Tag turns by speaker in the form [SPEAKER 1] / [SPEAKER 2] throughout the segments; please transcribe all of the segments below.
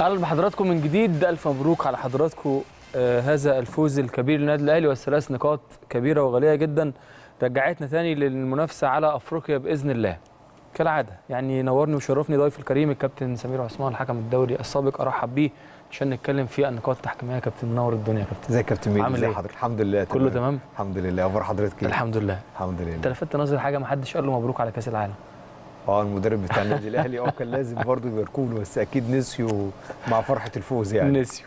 [SPEAKER 1] اهلا بحضراتكم من جديد الف مبروك على حضراتكم آه هذا الفوز الكبير للنادي الاهلي والثلاث نقاط كبيره وغاليه جدا رجعتنا تاني للمنافسه على افريقيا باذن الله كالعاده يعني نورني وشرفني ضيف الكريم الكابتن سمير عثمان الحكم الدوري السابق ارحب بيه عشان نتكلم في النقاط التحكيميه يا كابتن منور الدنيا يا كابتن
[SPEAKER 2] ازيك يا كابتن ميدو
[SPEAKER 1] عامل
[SPEAKER 2] ازي
[SPEAKER 1] إيه؟
[SPEAKER 2] حضرتك الحمد لله
[SPEAKER 1] كله تمام
[SPEAKER 2] الحمد لله اخبار حضرتك ايه
[SPEAKER 1] الحمد لله
[SPEAKER 2] الحمد
[SPEAKER 1] انت
[SPEAKER 2] لله
[SPEAKER 1] لفت نظر حاجه ما حدش قال له مبروك على كاس العالم
[SPEAKER 2] اه المدرب بتاع النادي الاهلي اه كان لازم برضه يباركوا له بس اكيد نسيوا مع فرحه الفوز يعني
[SPEAKER 1] نسيو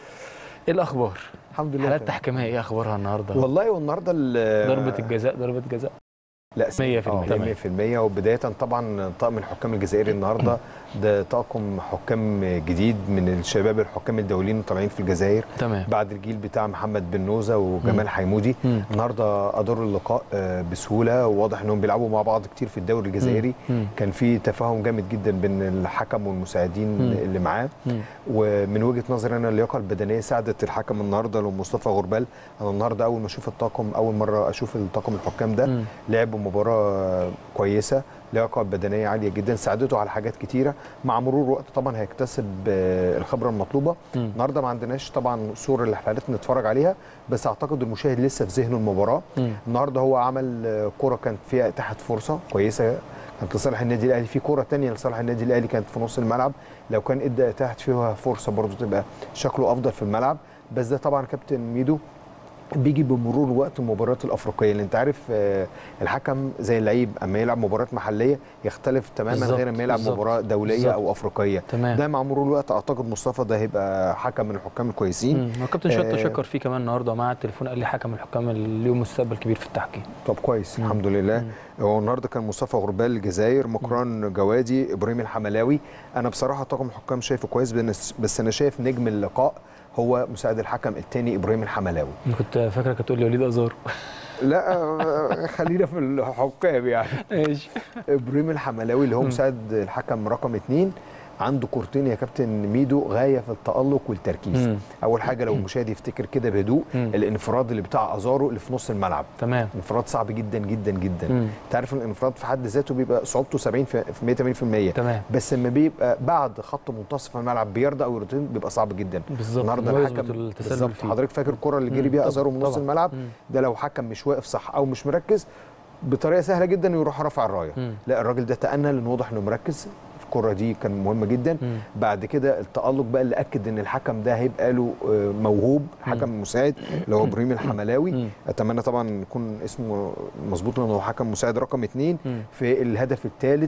[SPEAKER 1] ايه الاخبار
[SPEAKER 2] الحمد لله
[SPEAKER 1] حالات
[SPEAKER 2] تمام.
[SPEAKER 1] تحكيميه ايه اخبارها النهارده
[SPEAKER 2] والله والنهارده ال-
[SPEAKER 1] ضربه الجزاء ضربه جزاء
[SPEAKER 2] لا
[SPEAKER 1] 100%
[SPEAKER 2] اه
[SPEAKER 1] تمام.
[SPEAKER 2] 100% وبدايه طبعا طاقم الحكام الجزائري النهارده ده طاقم حكام جديد من الشباب الحكام الدوليين طالعين في الجزائر
[SPEAKER 1] تمام
[SPEAKER 2] بعد الجيل بتاع محمد بن نوزه وجمال حيمودي
[SPEAKER 1] مم.
[SPEAKER 2] النهارده اداروا اللقاء آه، بسهوله وواضح انهم بيلعبوا مع بعض كتير في الدوري الجزائري
[SPEAKER 1] مم.
[SPEAKER 2] كان في تفاهم جامد جدا بين الحكم والمساعدين
[SPEAKER 1] مم.
[SPEAKER 2] اللي معاه
[SPEAKER 1] مم.
[SPEAKER 2] ومن وجهه نظري انا اللياقه البدنيه ساعدت الحكم النهارده لمصطفى غربال انا النهارده اول ما اشوف الطاقم اول مره اشوف الطاقم الحكام ده
[SPEAKER 1] مم.
[SPEAKER 2] لعبوا مباراه كويسه لياقه بدنيه عاليه جدا ساعدته على حاجات كتيره مع مرور الوقت طبعا هيكتسب آه، الخبره المطلوبه
[SPEAKER 1] مم.
[SPEAKER 2] النهارده ما عندناش طبعا صور اللي احنا نتفرج عليها بس اعتقد المشاهد لسه في ذهنه المباراه
[SPEAKER 1] مم.
[SPEAKER 2] النهارده هو عمل آه، كره كانت فيها اتاحه فرصه كويسه كانت لصالح النادي الاهلي في كره تانية لصالح النادي الاهلي كانت في نص الملعب لو كان ادى اتاحت فيها فرصه برضو تبقى شكله افضل في الملعب بس ده طبعا كابتن ميدو بيجي بمرور الوقت المباريات الافريقيه اللي انت عارف آه، الحكم زي اللعيب اما يلعب مباراه محليه يختلف تماما
[SPEAKER 1] بالظبط،
[SPEAKER 2] غير اما يلعب
[SPEAKER 1] بالظبط،
[SPEAKER 2] مباراه دوليه
[SPEAKER 1] بالظبط.
[SPEAKER 2] او افريقيه
[SPEAKER 1] تمام
[SPEAKER 2] ده مع مرور الوقت اعتقد مصطفى ده هيبقى حكم من الحكام الكويسين
[SPEAKER 1] مم. هو الكابتن شطه
[SPEAKER 2] آه.
[SPEAKER 1] شكر فيه كمان النهارده مع التليفون قال لي حكم الحكام اللي ليهم مستقبل كبير في التحكيم
[SPEAKER 2] طب كويس
[SPEAKER 1] مم.
[SPEAKER 2] الحمد لله
[SPEAKER 1] مم.
[SPEAKER 2] هو النهارده كان مصطفى غربال الجزائر مكران جوادي ابراهيم الحملاوي انا بصراحه طاقم حكام شايفه كويس بس- بس انا شايف نجم اللقاء هو مساعد الحكم الثاني ابراهيم الحملاوي
[SPEAKER 1] انا كنت فاكرك هتقول لي وليد ازار
[SPEAKER 2] لا آه، خلينا في الحكام يعني
[SPEAKER 1] ماشي
[SPEAKER 2] ابراهيم الحملاوي اللي هو
[SPEAKER 1] مم.
[SPEAKER 2] مساعد الحكم رقم اثنين عنده كورتين يا كابتن ميدو غايه في التالق والتركيز
[SPEAKER 1] مم.
[SPEAKER 2] اول حاجه لو المشاهد يفتكر كده بهدوء
[SPEAKER 1] مم.
[SPEAKER 2] الانفراد اللي بتاع ازارو اللي في نص الملعب
[SPEAKER 1] تمام
[SPEAKER 2] انفراد صعب جدا جدا جدا
[SPEAKER 1] مم.
[SPEAKER 2] انت عارف الانفراد في حد ذاته بيبقى صعوبته 70 في في 180%
[SPEAKER 1] تمام
[SPEAKER 2] بس لما بيبقى بعد خط منتصف الملعب بيرضى او يرضين بيبقى صعب جدا
[SPEAKER 1] بالظبط
[SPEAKER 2] النهارده
[SPEAKER 1] إن هو
[SPEAKER 2] الحكم
[SPEAKER 1] يظبط التسلل
[SPEAKER 2] بالظبط
[SPEAKER 1] فيه.
[SPEAKER 2] حضرتك فاكر الكره اللي
[SPEAKER 1] مم.
[SPEAKER 2] جري بيها
[SPEAKER 1] طبعاً،
[SPEAKER 2] ازارو من نص
[SPEAKER 1] طبعاً.
[SPEAKER 2] الملعب
[SPEAKER 1] مم.
[SPEAKER 2] ده لو حكم مش واقف صح او مش مركز بطريقه سهله جدا يروح رافع الرايه
[SPEAKER 1] مم.
[SPEAKER 2] لا الراجل ده تأنى لان واضح انه مركز الكره دي كان مهمه جدا
[SPEAKER 1] مم.
[SPEAKER 2] بعد كده التألق بقى اللي اكد ان الحكم ده هيبقى له آه، موهوب حكم مساعد اللي هو ابراهيم الحملاوي
[SPEAKER 1] مم.
[SPEAKER 2] اتمنى طبعا يكون اسمه مظبوط لانه هو حكم مساعد رقم اثنين
[SPEAKER 1] مم.
[SPEAKER 2] في الهدف الثالث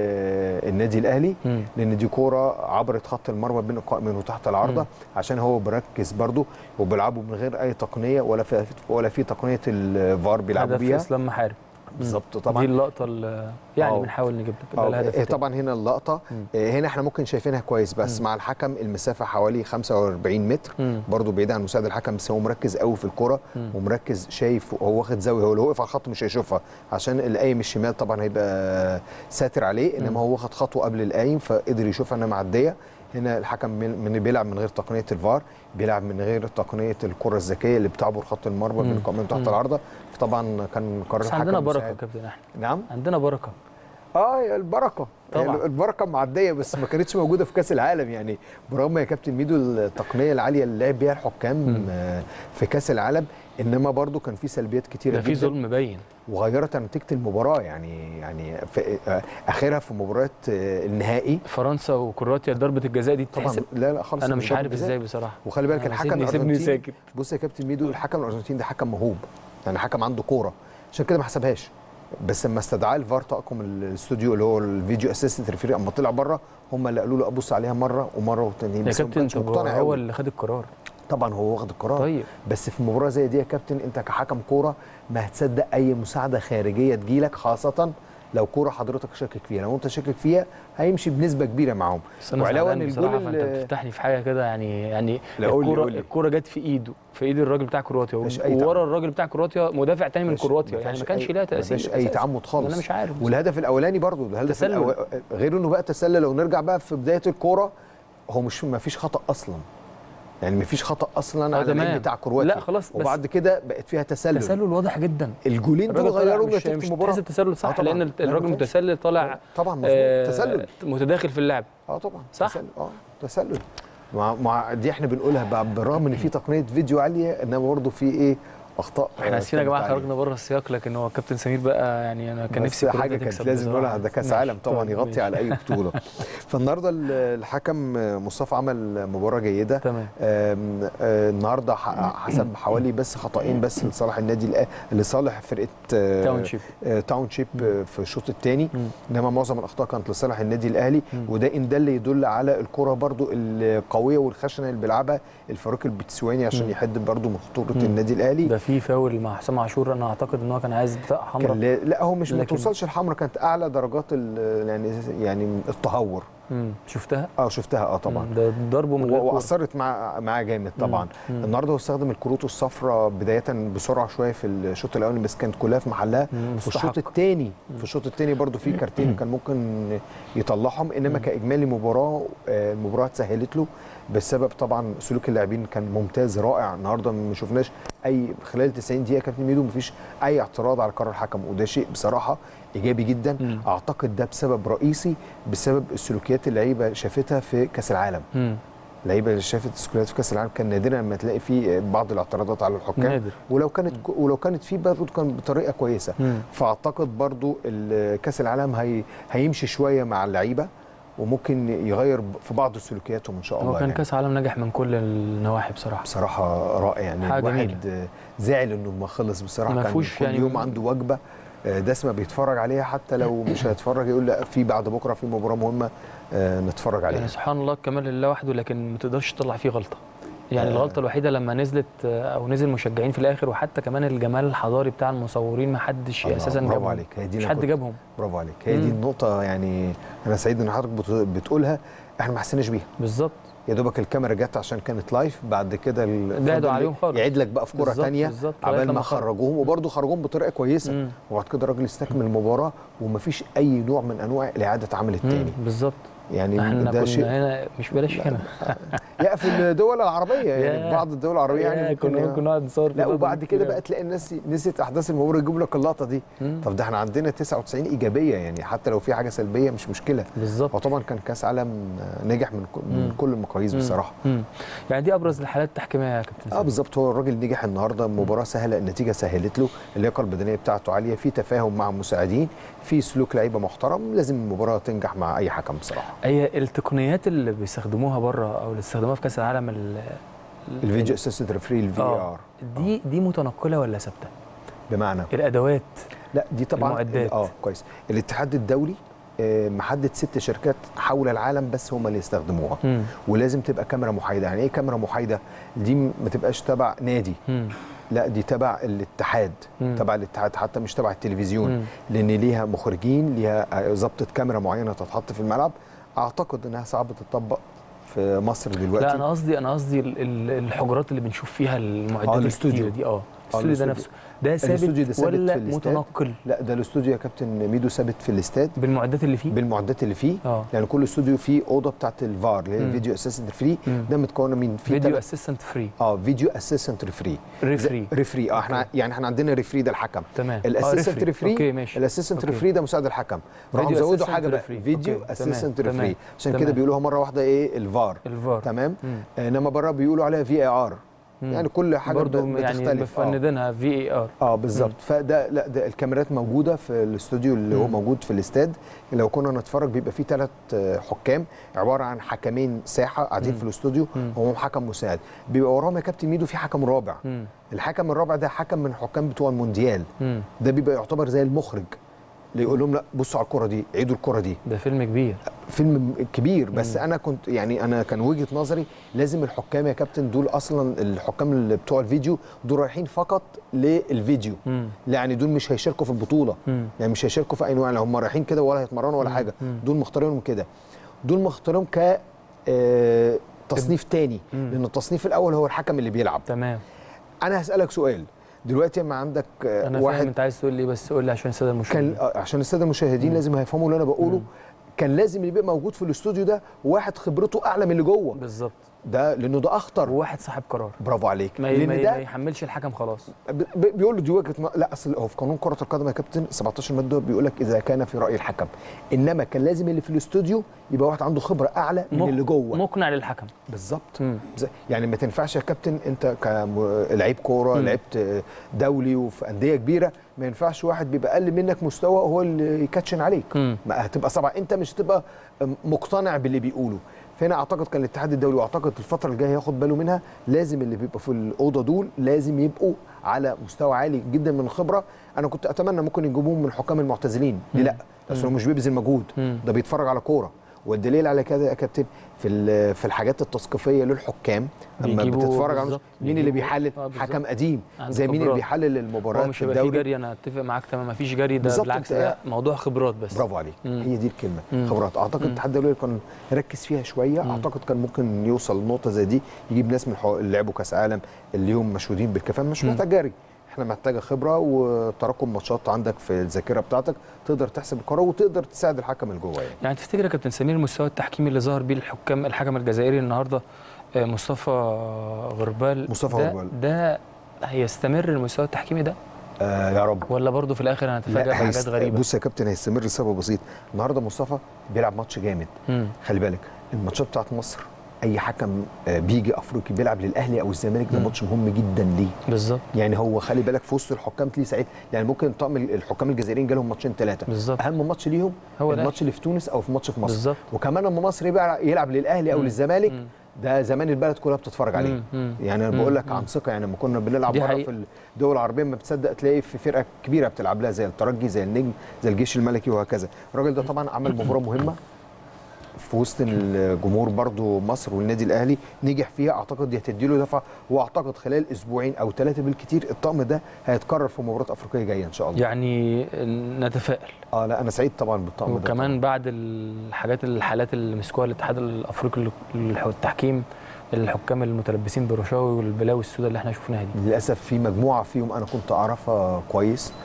[SPEAKER 2] للنادي الاهلي
[SPEAKER 1] مم.
[SPEAKER 2] لان دي كوره عبرت خط المرمى بين القائمين وتحت العارضه
[SPEAKER 1] مم.
[SPEAKER 2] عشان هو بركز برده وبيلعبوا من غير اي تقنيه ولا في ولا في تقنيه الفار بيلعبوا
[SPEAKER 1] هدف
[SPEAKER 2] بيها
[SPEAKER 1] اسلام محارب
[SPEAKER 2] بالظبط
[SPEAKER 1] دي
[SPEAKER 2] طبعا
[SPEAKER 1] اللقطه اللي يعني
[SPEAKER 2] آه.
[SPEAKER 1] بنحاول نجيب ده
[SPEAKER 2] آه،
[SPEAKER 1] الهدف
[SPEAKER 2] إيه
[SPEAKER 1] التاني.
[SPEAKER 2] طبعا هنا اللقطه
[SPEAKER 1] مم.
[SPEAKER 2] آه، هنا احنا ممكن شايفينها كويس بس
[SPEAKER 1] مم.
[SPEAKER 2] مع الحكم المسافه حوالي 45 متر
[SPEAKER 1] مم.
[SPEAKER 2] برضه بعيد عن مساعد الحكم بس هو مركز قوي في الكره
[SPEAKER 1] مم.
[SPEAKER 2] ومركز شايف هو واخد زاويه هو لو وقف على الخط مش هيشوفها عشان القايم الشمال طبعا هيبقى ساتر عليه
[SPEAKER 1] مم.
[SPEAKER 2] انما هو واخد خطوه قبل القايم فقدر يشوفها انها معديه هنا الحكم من من بيلعب من غير تقنيه الفار بيلعب من غير تقنيه الكره الذكيه اللي بتعبر خط المرمى
[SPEAKER 1] مم.
[SPEAKER 2] بين القائمين تحت
[SPEAKER 1] مم.
[SPEAKER 2] العرضه فطبعا كان قرار
[SPEAKER 1] بس
[SPEAKER 2] الحكم
[SPEAKER 1] عندنا بركه يا
[SPEAKER 2] مساعد.
[SPEAKER 1] كابتن احمد
[SPEAKER 2] نعم
[SPEAKER 1] عندنا بركه
[SPEAKER 2] اه يا البركه
[SPEAKER 1] طبعاً.
[SPEAKER 2] هي البركه معديه بس ما كانتش موجوده في كاس العالم يعني برغم يا كابتن ميدو التقنيه العاليه اللي لعب بيها الحكام
[SPEAKER 1] مم.
[SPEAKER 2] آه، في كاس العالم انما برضو كان في سلبيات كتيره
[SPEAKER 1] ده في
[SPEAKER 2] جدا
[SPEAKER 1] ظلم باين
[SPEAKER 2] وغيرت نتيجه المباراه يعني يعني في آه، اخرها في مباراه آه، النهائي
[SPEAKER 1] فرنسا وكرواتيا ضربه الجزاء دي
[SPEAKER 2] طبعا
[SPEAKER 1] تحسب
[SPEAKER 2] لا لا خالص
[SPEAKER 1] انا
[SPEAKER 2] مش
[SPEAKER 1] مش
[SPEAKER 2] ضربة
[SPEAKER 1] عارف
[SPEAKER 2] جزاء.
[SPEAKER 1] ازاي بصراحه
[SPEAKER 2] وخلي بالك
[SPEAKER 1] أنا
[SPEAKER 2] الحكم
[SPEAKER 1] سيبني- سيبني
[SPEAKER 2] الارجنتيني
[SPEAKER 1] ساكت
[SPEAKER 2] بص يا كابتن ميدو الحكم الارجنتيني ده حكم موهوب يعني حكم عنده كوره عشان كده ما حسبهاش بس لما استدعاه الفار طاقم الاستوديو اللي هو الفيديو اسيستنت ريفيري اما طلع بره هم اللي قالوا له ابص عليها مره ومره والتانيين
[SPEAKER 1] يا
[SPEAKER 2] بس هو ما
[SPEAKER 1] كابتن
[SPEAKER 2] كانش
[SPEAKER 1] طب
[SPEAKER 2] مقتنع
[SPEAKER 1] هو
[SPEAKER 2] قوي
[SPEAKER 1] اللي خد القرار
[SPEAKER 2] طبعا هو واخد القرار
[SPEAKER 1] طيب
[SPEAKER 2] بس في مباراه زي دي يا كابتن انت كحكم كوره ما هتصدق اي مساعده خارجيه تجيلك خاصه لو كوره حضرتك شاكك فيها لو انت شاكك فيها هيمشي بنسبه كبيره معاهم
[SPEAKER 1] بس انا
[SPEAKER 2] وعلاوة
[SPEAKER 1] زعلان
[SPEAKER 2] إن
[SPEAKER 1] بصراحه
[SPEAKER 2] الجول
[SPEAKER 1] فانت
[SPEAKER 2] اللي-
[SPEAKER 1] بتفتحني في حاجه كده يعني يعني
[SPEAKER 2] لا، قول لي-
[SPEAKER 1] الكوره
[SPEAKER 2] قول لي.
[SPEAKER 1] الكوره جت في ايده في ايد الراجل بتاع كرواتيا
[SPEAKER 2] مفيش أي
[SPEAKER 1] وورا
[SPEAKER 2] تعامل.
[SPEAKER 1] الراجل بتاع كرواتيا مدافع تاني من
[SPEAKER 2] مفيش-
[SPEAKER 1] كرواتيا يعني
[SPEAKER 2] مفيش
[SPEAKER 1] ما كانش
[SPEAKER 2] أي-
[SPEAKER 1] ليها تاثير
[SPEAKER 2] مفيش اي
[SPEAKER 1] أساساً.
[SPEAKER 2] تعمد خالص
[SPEAKER 1] انا مش عارف
[SPEAKER 2] والهدف الاولاني برضو الهدف
[SPEAKER 1] تسلل.
[SPEAKER 2] الأول غير انه بقى تسلل لو نرجع بقى في بدايه الكوره هو مش ما فيش خطا اصلا يعني ما فيش خطا اصلا
[SPEAKER 1] آه،
[SPEAKER 2] على اللعيب
[SPEAKER 1] تمام.
[SPEAKER 2] بتاع كرواتيا
[SPEAKER 1] لا، خلاص، بس-
[SPEAKER 2] وبعد كده بقت فيها تسلل,
[SPEAKER 1] تسلل واضح جدا
[SPEAKER 2] الجولين دول
[SPEAKER 1] الراجل طالع
[SPEAKER 2] غيروا
[SPEAKER 1] مش
[SPEAKER 2] نتيجه
[SPEAKER 1] مش
[SPEAKER 2] المباراه
[SPEAKER 1] تحسب تسلل صح
[SPEAKER 2] آه طبعاً.
[SPEAKER 1] لان
[SPEAKER 2] لا، ما
[SPEAKER 1] الراجل
[SPEAKER 2] فيهاش.
[SPEAKER 1] متسلل طالع
[SPEAKER 2] طبعا مظبوط
[SPEAKER 1] آه،
[SPEAKER 2] تسلل
[SPEAKER 1] متداخل في اللعب
[SPEAKER 2] اه طبعا
[SPEAKER 1] صح؟
[SPEAKER 2] تسلل اه تسلل مع, مع دي احنا بنقولها بقى بالرغم ان في تقنيه فيديو عاليه انما برضه في ايه اخطاء
[SPEAKER 1] احنا
[SPEAKER 2] آه،
[SPEAKER 1] نسينا يا جماعه
[SPEAKER 2] كانت عالية.
[SPEAKER 1] خرجنا بره السياق لكن هو كابتن سمير بقى يعني انا كان
[SPEAKER 2] بس
[SPEAKER 1] نفسي
[SPEAKER 2] حاجه
[SPEAKER 1] كروتنا
[SPEAKER 2] كانت
[SPEAKER 1] تكسب
[SPEAKER 2] لازم
[SPEAKER 1] بصراحة.
[SPEAKER 2] نقولها ده كاس
[SPEAKER 1] ماشي.
[SPEAKER 2] عالم طبعا
[SPEAKER 1] طيب،
[SPEAKER 2] يغطي
[SPEAKER 1] ماشي.
[SPEAKER 2] على اي بطوله فالنهارده ال- الحكم مصطفى عمل مباراه جيده
[SPEAKER 1] تمام
[SPEAKER 2] آم، آه، النهارده ح- حسب حوالي بس خطأين بس لصالح النادي الأ- لصالح فرقه آه،
[SPEAKER 1] تاونشيب
[SPEAKER 2] آه، تاونشيب آه، في الشوط الثاني
[SPEAKER 1] مم.
[SPEAKER 2] انما معظم الاخطاء كانت لصالح النادي الاهلي
[SPEAKER 1] مم.
[SPEAKER 2] وده ان ده اللي يدل على الكره برضو القويه والخشنه اللي بيلعبها الفاروق البتسواني عشان
[SPEAKER 1] مم.
[SPEAKER 2] يحد برضو من خطوره
[SPEAKER 1] مم.
[SPEAKER 2] النادي الاهلي
[SPEAKER 1] ده في فاول مع حسام عاشور انا اعتقد ان هو كان عايز بطاقه حمراء
[SPEAKER 2] كان لا, لا هو مش ما
[SPEAKER 1] لكن-
[SPEAKER 2] توصلش الحمراء كانت اعلى درجات ال- يعني يعني التهور
[SPEAKER 1] مم. شفتها
[SPEAKER 2] اه شفتها اه طبعا
[SPEAKER 1] مم. ده ضربه من غير
[SPEAKER 2] و-
[SPEAKER 1] كورة.
[SPEAKER 2] واثرت مع معاه جامد طبعا
[SPEAKER 1] مم.
[SPEAKER 2] النهارده هو استخدم الكروت الصفراء بدايه بسرعه شويه في الشوط الاولاني بس كانت كلها في محلها
[SPEAKER 1] مم.
[SPEAKER 2] في الشوط
[SPEAKER 1] مستحق.
[SPEAKER 2] الثاني في الشوط الثاني برضو في كارتين كان ممكن يطلعهم انما
[SPEAKER 1] مم.
[SPEAKER 2] كاجمالي مباراه آه، المباراه اتسهلت له بسبب طبعا سلوك اللاعبين كان ممتاز رائع النهارده ما شفناش اي خلال 90 دقيقه كابتن ميدو ما فيش اي اعتراض على قرار الحكم وده شيء بصراحه ايجابي جدا
[SPEAKER 1] مم.
[SPEAKER 2] اعتقد ده بسبب رئيسي بسبب السلوكيات اللعيبه شافتها في كاس العالم
[SPEAKER 1] مم.
[SPEAKER 2] اللعيبه اللي شافت السلوكيات في كاس العالم كان نادرا لما تلاقي فيه بعض الاعتراضات على الحكام
[SPEAKER 1] نادر
[SPEAKER 2] ولو كانت ولو كانت فيه برضه كان بطريقه كويسه
[SPEAKER 1] مم.
[SPEAKER 2] فاعتقد برضو ال- كاس العالم هي هيمشي شويه مع اللعيبه وممكن يغير ب- في بعض سلوكياتهم ان شاء الله
[SPEAKER 1] هو كان
[SPEAKER 2] يعني.
[SPEAKER 1] كاس عالم نجح من كل النواحي بصراحه
[SPEAKER 2] بصراحه رائع يعني
[SPEAKER 1] حاجة
[SPEAKER 2] الواحد
[SPEAKER 1] جميلة.
[SPEAKER 2] زعل انه ما خلص بصراحه
[SPEAKER 1] ما
[SPEAKER 2] كان
[SPEAKER 1] فيهوش
[SPEAKER 2] كل
[SPEAKER 1] يعني-
[SPEAKER 2] يوم عنده وجبه آه، دسمه بيتفرج عليها حتى لو مش هيتفرج يقول لا في بعد بكره في مباراه مهمه آه، نتفرج عليها
[SPEAKER 1] يعني سبحان الله الكمال لله وحده لكن ما تقدرش تطلع فيه غلطه يعني
[SPEAKER 2] آه.
[SPEAKER 1] الغلطه الوحيده لما نزلت آه، او نزل مشجعين في الاخر وحتى كمان الجمال الحضاري بتاع المصورين ما حدش
[SPEAKER 2] الله،
[SPEAKER 1] اساسا
[SPEAKER 2] برافو
[SPEAKER 1] جابهم
[SPEAKER 2] عليك هي دي
[SPEAKER 1] مش
[SPEAKER 2] أنا
[SPEAKER 1] حد
[SPEAKER 2] كنت-
[SPEAKER 1] جابهم
[SPEAKER 2] برافو عليك هي دي
[SPEAKER 1] مم.
[SPEAKER 2] النقطه يعني انا سعيد ان حضرتك بت- بتقولها احنا ما حسيناش بيها
[SPEAKER 1] بالظبط
[SPEAKER 2] يا دوبك الكاميرا جت عشان كانت لايف بعد كده ال-
[SPEAKER 1] بعدوا
[SPEAKER 2] فضل
[SPEAKER 1] عليهم خالص.
[SPEAKER 2] يعيد لك بقى في كوره
[SPEAKER 1] بالظبط،
[SPEAKER 2] ثانيه
[SPEAKER 1] بالظبط، لغاية
[SPEAKER 2] عبال
[SPEAKER 1] لما
[SPEAKER 2] ما
[SPEAKER 1] خرج.
[SPEAKER 2] خرجوهم وبرده خرجوهم بطريقه كويسه
[SPEAKER 1] مم.
[SPEAKER 2] وبعد كده الراجل استكمل المباراه ومفيش اي نوع من انواع الاعاده اتعملت
[SPEAKER 1] مم.
[SPEAKER 2] تاني
[SPEAKER 1] بالظبط
[SPEAKER 2] يعني
[SPEAKER 1] احنا
[SPEAKER 2] ده
[SPEAKER 1] كنا
[SPEAKER 2] شيء
[SPEAKER 1] هنا مش بلاش هنا
[SPEAKER 2] لا في الدول العربيه يعني
[SPEAKER 1] ياه.
[SPEAKER 2] في بعض الدول العربيه يعني
[SPEAKER 1] يا
[SPEAKER 2] ممكن
[SPEAKER 1] كنا ممكن نقعد نصور في
[SPEAKER 2] لا
[SPEAKER 1] اللقطة
[SPEAKER 2] وبعد
[SPEAKER 1] دي
[SPEAKER 2] كده
[SPEAKER 1] كتير
[SPEAKER 2] بقى تلاقي الناس نسيت احداث المباراه يجيب لك اللقطه دي
[SPEAKER 1] مم.
[SPEAKER 2] طب ده احنا عندنا 99 ايجابيه يعني حتى لو في حاجه سلبيه مش مشكله
[SPEAKER 1] بالظبط
[SPEAKER 2] هو طبعا كان كاس عالم نجح من ك- من
[SPEAKER 1] مم.
[SPEAKER 2] كل المقاييس
[SPEAKER 1] مم.
[SPEAKER 2] بصراحه
[SPEAKER 1] مم. يعني دي ابرز الحالات التحكيميه يا كابتن
[SPEAKER 2] اه
[SPEAKER 1] سامي.
[SPEAKER 2] بالظبط هو الراجل نجح النهارده مباراه سهله النتيجه سهلت له اللياقه البدنيه بتاعته عاليه في تفاهم مع المساعدين في سلوك لعيبه محترم لازم المباراه تنجح مع اي حكم بصراحه
[SPEAKER 1] هي التقنيات اللي بيستخدموها بره او اللي استخدموها في كاس العالم ال-
[SPEAKER 2] الفيديو اسيستنت ريفري الفي
[SPEAKER 1] آه.
[SPEAKER 2] ار
[SPEAKER 1] دي دي متنقله ولا ثابته؟
[SPEAKER 2] بمعنى
[SPEAKER 1] الادوات
[SPEAKER 2] لا دي طبعا
[SPEAKER 1] المعدات.
[SPEAKER 2] اه كويس الاتحاد الدولي آه، محدد ست شركات حول العالم بس هم اللي يستخدموها
[SPEAKER 1] مم.
[SPEAKER 2] ولازم تبقى كاميرا محايده يعني ايه كاميرا محايده دي ما تبقاش تبع نادي
[SPEAKER 1] مم.
[SPEAKER 2] لا دي تبع الاتحاد
[SPEAKER 1] مم.
[SPEAKER 2] تبع الاتحاد حتى مش تبع التلفزيون
[SPEAKER 1] مم.
[SPEAKER 2] لان ليها مخرجين ليها آه، ضبطه كاميرا معينه تتحط في الملعب اعتقد انها صعب تطبق في مصر دلوقتي
[SPEAKER 1] لا انا قصدي انا قصدي ال- ال- الحجرات اللي بنشوف فيها المعدات
[SPEAKER 2] الاستوديو.
[SPEAKER 1] الكتيرة دي اه الاستوديو ده
[SPEAKER 2] الاستوديو.
[SPEAKER 1] نفسه ده
[SPEAKER 2] الاستوديو ده
[SPEAKER 1] ثابت
[SPEAKER 2] ثابت
[SPEAKER 1] ولا
[SPEAKER 2] في الاستاد.
[SPEAKER 1] متنقل
[SPEAKER 2] لا ده الاستوديو يا كابتن ميدو ثابت في الاستاد
[SPEAKER 1] بالمعدات اللي فيه
[SPEAKER 2] بالمعدات اللي فيه
[SPEAKER 1] اه
[SPEAKER 2] يعني كل استوديو فيه اوضه بتاعت الفار اللي هي
[SPEAKER 1] مم.
[SPEAKER 2] الفيديو اسيستنت فري
[SPEAKER 1] مم.
[SPEAKER 2] ده متكونه من في
[SPEAKER 1] فيديو
[SPEAKER 2] تلات-
[SPEAKER 1] اسيستنت فري
[SPEAKER 2] اه فيديو اسيستنت ريفري
[SPEAKER 1] ريفري
[SPEAKER 2] ريفري اه احنا يعني احنا عندنا ريفري ده الحكم
[SPEAKER 1] تمام
[SPEAKER 2] الاسيستنت
[SPEAKER 1] آه،
[SPEAKER 2] ريفري
[SPEAKER 1] اوكي ماشي
[SPEAKER 2] الاسيستنت
[SPEAKER 1] أوكي.
[SPEAKER 2] ريفري ده مساعد الحكم راحوا
[SPEAKER 1] فيديو
[SPEAKER 2] زودوا
[SPEAKER 1] assistant
[SPEAKER 2] حاجه بقى
[SPEAKER 1] referee.
[SPEAKER 2] فيديو
[SPEAKER 1] أوكي،
[SPEAKER 2] اسيستنت
[SPEAKER 1] تمام،
[SPEAKER 2] ريفري عشان
[SPEAKER 1] تمام.
[SPEAKER 2] كده بيقولوها مره واحده ايه الفار
[SPEAKER 1] الفار
[SPEAKER 2] تمام
[SPEAKER 1] مم.
[SPEAKER 2] انما بره بيقولوا عليها في اي ار
[SPEAKER 1] مم.
[SPEAKER 2] يعني كل حاجه
[SPEAKER 1] برضو
[SPEAKER 2] بت-
[SPEAKER 1] يعني
[SPEAKER 2] بتختلف آه.
[SPEAKER 1] مفندينها في اي ار
[SPEAKER 2] اه بالظبط فده لا ده الكاميرات موجوده في الاستوديو اللي هو
[SPEAKER 1] مم.
[SPEAKER 2] موجود في الاستاد لو كنا نتفرج بيبقى فيه ثلاث حكام عباره عن حكمين ساحه قاعدين
[SPEAKER 1] مم.
[SPEAKER 2] في الاستوديو
[SPEAKER 1] مم.
[SPEAKER 2] وهو حكم مساعد بيبقى وراهم يا كابتن ميدو في حكم رابع
[SPEAKER 1] مم.
[SPEAKER 2] الحكم الرابع ده حكم من الحكام بتوع المونديال
[SPEAKER 1] مم.
[SPEAKER 2] ده بيبقى يعتبر زي المخرج اللي يقول لهم لا بصوا على الكره دي عيدوا الكره دي
[SPEAKER 1] ده فيلم كبير
[SPEAKER 2] فيلم كبير بس
[SPEAKER 1] مم.
[SPEAKER 2] انا كنت يعني انا كان وجهه نظري لازم الحكام يا كابتن دول اصلا الحكام اللي بتوع الفيديو دول رايحين فقط للفيديو
[SPEAKER 1] مم.
[SPEAKER 2] لا يعني دول مش هيشاركوا في البطوله
[SPEAKER 1] مم.
[SPEAKER 2] يعني مش هيشاركوا في اي نوع لا هم رايحين كده ولا هيتمرنوا ولا
[SPEAKER 1] مم.
[SPEAKER 2] حاجه
[SPEAKER 1] مم.
[SPEAKER 2] دول مختارينهم كده دول مختارينهم ك آه، تصنيف تاني
[SPEAKER 1] مم.
[SPEAKER 2] لان التصنيف الاول هو الحكم اللي بيلعب
[SPEAKER 1] تمام
[SPEAKER 2] انا هسالك سؤال دلوقتي اما عندك آه،
[SPEAKER 1] انا فاهم
[SPEAKER 2] واحد
[SPEAKER 1] انت عايز تقول لي بس قول لي عشان الساده
[SPEAKER 2] كان
[SPEAKER 1] المشاهدين
[SPEAKER 2] آه، عشان الساده المشاهدين
[SPEAKER 1] مم.
[SPEAKER 2] لازم هيفهموا اللي انا بقوله
[SPEAKER 1] مم.
[SPEAKER 2] كان لازم اللي يبقى موجود في الاستوديو ده واحد خبرته اعلى من اللي جوه
[SPEAKER 1] بالظبط
[SPEAKER 2] ده لانه ده اخطر
[SPEAKER 1] وواحد صاحب قرار
[SPEAKER 2] برافو عليك
[SPEAKER 1] ما, ي-
[SPEAKER 2] لان
[SPEAKER 1] ما, ي- ما
[SPEAKER 2] ده
[SPEAKER 1] يحملش الحكم خلاص
[SPEAKER 2] ب- ب- بيقول له دي وجهه ن- لا اصل هو في قانون كره القدم يا كابتن 17 ماده بيقول لك اذا كان في راي الحكم انما كان لازم اللي في الاستوديو يبقى واحد عنده خبره اعلى من
[SPEAKER 1] مق-
[SPEAKER 2] اللي جوه
[SPEAKER 1] مقنع للحكم
[SPEAKER 2] بالظبط
[SPEAKER 1] مم.
[SPEAKER 2] زي- يعني ما تنفعش يا كابتن انت كلعيب كوره
[SPEAKER 1] مم.
[SPEAKER 2] لعبت دولي وفي انديه كبيره ما ينفعش واحد بيبقى اقل منك مستوى هو اللي يكاتشن عليك
[SPEAKER 1] مم.
[SPEAKER 2] ما هتبقى صعبه انت مش هتبقى مقتنع باللي بيقوله فهنا اعتقد كان الاتحاد الدولي واعتقد الفتره الجايه ياخد باله منها لازم اللي بيبقى في الاوضه دول لازم يبقوا على مستوى عالي جدا من الخبره انا كنت اتمنى ممكن يجيبوهم من الحكام المعتزلين ليه لا اصل هو مش بيبذل مجهود
[SPEAKER 1] مم.
[SPEAKER 2] ده بيتفرج على كوره والدليل على كده يا كابتن في ال- في الحاجات التثقيفيه للحكام لما
[SPEAKER 1] بيجيبوا
[SPEAKER 2] بتتفرج على
[SPEAKER 1] بالظبط،
[SPEAKER 2] مين اللي
[SPEAKER 1] بيجيبوا-
[SPEAKER 2] بيحلل
[SPEAKER 1] آه، بالظبط.
[SPEAKER 2] حكم قديم
[SPEAKER 1] عنده
[SPEAKER 2] زي مين اللي
[SPEAKER 1] خبرات.
[SPEAKER 2] بيحلل
[SPEAKER 1] هو
[SPEAKER 2] المباريات
[SPEAKER 1] مش
[SPEAKER 2] في
[SPEAKER 1] هيبقى في
[SPEAKER 2] الدوري
[SPEAKER 1] جري انا اتفق معاك تمام ما فيش جري ده
[SPEAKER 2] بالظبط،
[SPEAKER 1] بالعكس
[SPEAKER 2] أنت-
[SPEAKER 1] ده موضوع خبرات بس
[SPEAKER 2] برافو عليك
[SPEAKER 1] مم.
[SPEAKER 2] هي دي الكلمه
[SPEAKER 1] مم.
[SPEAKER 2] خبرات اعتقد
[SPEAKER 1] مم.
[SPEAKER 2] الاتحاد الدولي كان يركز فيها شويه
[SPEAKER 1] مم.
[SPEAKER 2] اعتقد كان ممكن يوصل لنقطه زي دي يجيب ناس من الحو- اللي لعبوا كاس عالم اللي هم مشهودين بالكفاءه مش
[SPEAKER 1] مم.
[SPEAKER 2] محتاج جري احنا محتاجه خبره وتراكم ماتشات عندك في الذاكره بتاعتك تقدر تحسب القرار وتقدر تساعد الحكم اللي جوه يعني
[SPEAKER 1] يعني تفتكر يا كابتن سمير المستوى التحكيمي اللي ظهر بيه الحكام الحكم الجزائري النهارده آه، مصطفى غربال
[SPEAKER 2] مصطفى
[SPEAKER 1] ده
[SPEAKER 2] غربال.
[SPEAKER 1] ده هيستمر المستوى التحكيمي ده
[SPEAKER 2] آه يا رب
[SPEAKER 1] ولا برضه في الاخر هنتفاجئ
[SPEAKER 2] لا
[SPEAKER 1] بحاجات
[SPEAKER 2] هيست...
[SPEAKER 1] غريبه
[SPEAKER 2] بص يا كابتن هيستمر لسبب بسيط النهارده مصطفى بيلعب ماتش جامد
[SPEAKER 1] مم.
[SPEAKER 2] خلي بالك الماتشات بتاعت مصر اي حكم آه، بيجي افريقي بيلعب للاهلي او الزمالك ده
[SPEAKER 1] مم.
[SPEAKER 2] ماتش مهم جدا ليه
[SPEAKER 1] بالظبط
[SPEAKER 2] يعني هو خلي بالك في وسط الحكام تلاقيه سعيد يعني ممكن طقم الحكام الجزائريين جالهم ماتشين ثلاثه
[SPEAKER 1] بالظبط
[SPEAKER 2] اهم ماتش ليهم
[SPEAKER 1] هو
[SPEAKER 2] هو
[SPEAKER 1] الأهلي.
[SPEAKER 2] الماتش اللي في تونس او في ماتش في مصر
[SPEAKER 1] بالظبط
[SPEAKER 2] وكمان لما مصر يبقى يلعب للاهلي او
[SPEAKER 1] مم.
[SPEAKER 2] للزمالك
[SPEAKER 1] مم.
[SPEAKER 2] ده زمان البلد كلها بتتفرج عليه
[SPEAKER 1] مم. مم.
[SPEAKER 2] يعني انا
[SPEAKER 1] مم.
[SPEAKER 2] بقول لك
[SPEAKER 1] مم.
[SPEAKER 2] عن ثقه يعني لما كنا بنلعب
[SPEAKER 1] دي
[SPEAKER 2] بره
[SPEAKER 1] حقيقة.
[SPEAKER 2] في الدول العربيه ما بتصدق تلاقي في فرقه كبيره بتلعب لها زي الترجي زي النجم زي الجيش الملكي وهكذا الراجل ده طبعا عمل مباراه مهمه في وسط الجمهور برضو مصر والنادي الاهلي نجح فيها اعتقد دي هتدي له دفعه واعتقد خلال اسبوعين او ثلاثه بالكثير الطقم ده هيتكرر في مباراه افريقيه جايه ان شاء الله
[SPEAKER 1] يعني نتفائل
[SPEAKER 2] اه لا انا سعيد طبعا بالطقم ده
[SPEAKER 1] وكمان بعد الحاجات الحالات اللي مسكوها الاتحاد الافريقي للتحكيم الحكام المتلبسين بالرشاوي والبلاوي السوداء اللي احنا شفناها دي
[SPEAKER 2] للاسف في مجموعه فيهم انا كنت اعرفها كويس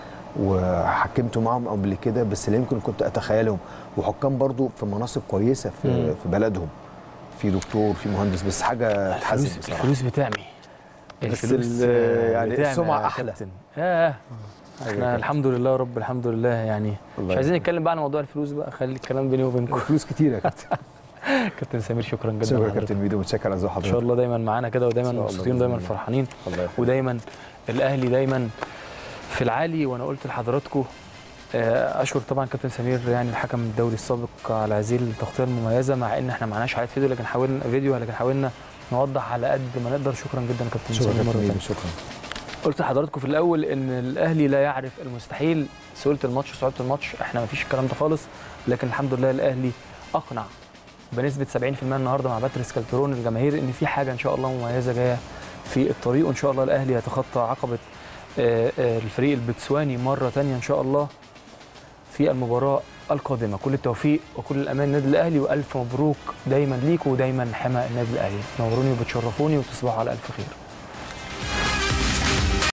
[SPEAKER 2] وحكمت معاهم قبل كده بس لا يمكن كنت اتخيلهم وحكام برضو في مناصب كويسه في
[SPEAKER 1] مم.
[SPEAKER 2] في بلدهم في دكتور في مهندس بس حاجه تحزن
[SPEAKER 1] الفلوس
[SPEAKER 2] بصراحه
[SPEAKER 1] الفلوس بتعمي
[SPEAKER 2] بس
[SPEAKER 1] الفلوس
[SPEAKER 2] ال- يعني
[SPEAKER 1] بتعمي
[SPEAKER 2] السمعة
[SPEAKER 1] يا
[SPEAKER 2] أحلى.
[SPEAKER 1] كابتن. اه احنا
[SPEAKER 2] كابتن.
[SPEAKER 1] الحمد لله رب الحمد لله يعني
[SPEAKER 2] الله
[SPEAKER 1] مش عايزين
[SPEAKER 2] يخليك.
[SPEAKER 1] نتكلم بقى عن موضوع الفلوس بقى خلي الكلام بيني وبينكم
[SPEAKER 2] فلوس كتير يا كابتن
[SPEAKER 1] كابتن سمير شكرا جدا
[SPEAKER 2] شكرا يا
[SPEAKER 1] لحضرتك.
[SPEAKER 2] كابتن ميدو متشكر على ذوق
[SPEAKER 1] ان
[SPEAKER 2] حضرتك
[SPEAKER 1] شاء الله دايما معانا كده ودايما
[SPEAKER 2] إن شاء الله
[SPEAKER 1] مبسوطين
[SPEAKER 2] بإذن
[SPEAKER 1] ودايما
[SPEAKER 2] الله.
[SPEAKER 1] فرحانين
[SPEAKER 2] الله يخليك.
[SPEAKER 1] ودايما الاهلي دايما في العالي وانا قلت لحضراتكم آه، اشكر طبعا كابتن سمير يعني الحكم الدولي السابق على هذه التغطيه المميزه مع ان احنا معناش حلقات فيديو لكن حاولنا فيديو لكن حاولنا نوضح على قد ما نقدر شكرا جدا يا كابتن
[SPEAKER 2] شكرا
[SPEAKER 1] سمير
[SPEAKER 2] يا
[SPEAKER 1] مرة
[SPEAKER 2] كابتن
[SPEAKER 1] تانية.
[SPEAKER 2] ميدو شكرا
[SPEAKER 1] قلت لحضراتكم في الاول ان الاهلي لا يعرف المستحيل سهوله الماتش صعوبه الماتش احنا ما فيش الكلام ده خالص لكن الحمد لله الاهلي اقنع بنسبه 70% النهارده مع باتريس كالترون الجماهير ان في حاجه ان شاء الله مميزه جايه في الطريق وان شاء الله الاهلي يتخطى عقبه آه، آه، الفريق البتسواني مره ثانيه ان شاء الله في المباراه القادمه كل التوفيق وكل الامان للنادي الاهلي والف مبروك دايما ليكم ودايما حمى النادي الاهلي نوروني وبتشرفوني وتصبحوا على الف خير